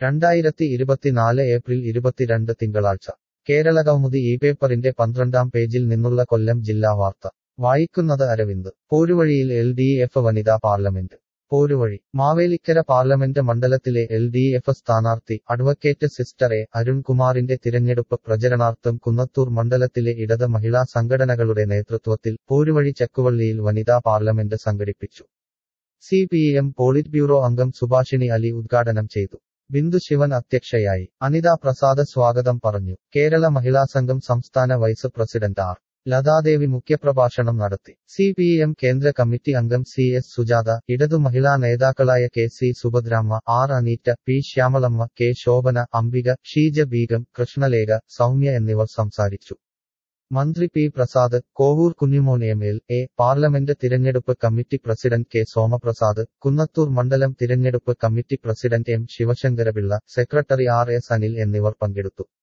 രണ്ടായിരത്തി ഇരുപത്തിനാല് ഏപ്രിൽ ഇരുപത്തിരണ്ട് തിങ്കളാഴ്ച കേരളകൗമുദി ഈ പേപ്പറിന്റെ പന്ത്രണ്ടാം പേജിൽ നിന്നുള്ള കൊല്ലം ജില്ലാ വാർത്ത വായിക്കുന്നത് അരവിന്ദ് പോരുവഴിയിൽ എൽ ഡി എഫ് വനിതാ പാർലമെന്റ് പോരുവഴി മാവേലിക്കര പാർലമെന്റ് മണ്ഡലത്തിലെ എൽ ഡി എഫ് സ്ഥാനാർത്ഥി അഡ്വക്കേറ്റ് സിസ്റ്റർ എ അരുൺകുമാറിന്റെ തിരഞ്ഞെടുപ്പ് പ്രചരണാർത്ഥം കുന്നത്തൂർ മണ്ഡലത്തിലെ ഇടത് മഹിളാ സംഘടനകളുടെ നേതൃത്വത്തിൽ പോരുവഴി ചക്കുവള്ളിയിൽ വനിതാ പാർലമെന്റ് സംഘടിപ്പിച്ചു C P M polit bureau അംഗം സുഭാഷിണി അലി ഉദ്ഘാടനം ചെയ്തു ബിന്ദു ശിവൻ അധ്യക്ഷയായി അനിത പ്രസാദ് സ്വാഗതം പറഞ്ഞു കേരള മഹിളാ സംഘം സംസ്ഥാന വൈസ് പ്രസിഡന്റ് ആർ ലതാദേവി മുഖ്യപ്രഭാഷണം നടത്തി സി പി എം കേന്ദ്ര കമ്മിറ്റി അംഗം സി എസ് സുജാത ഇടതു മഹിളാ നേതാക്കളായ K C Subhadramma R Aneetta P Shyamalamma K Shobhana Ambika Sheeja Beegum Krishnalekha Soumya എന്നിവർ സംസാരിച്ചു മന്ത്രി P Prasad Kovoor Kunjumon M L A parliament തിരഞ്ഞെടുപ്പ് committee president K Somaprasad Kunnathur മണ്ഡലം തിരഞ്ഞെടുപ്പ് committee president M Sivasankarapillai secretary R S Anil എന്നിവർ പങ്കെടുത്തു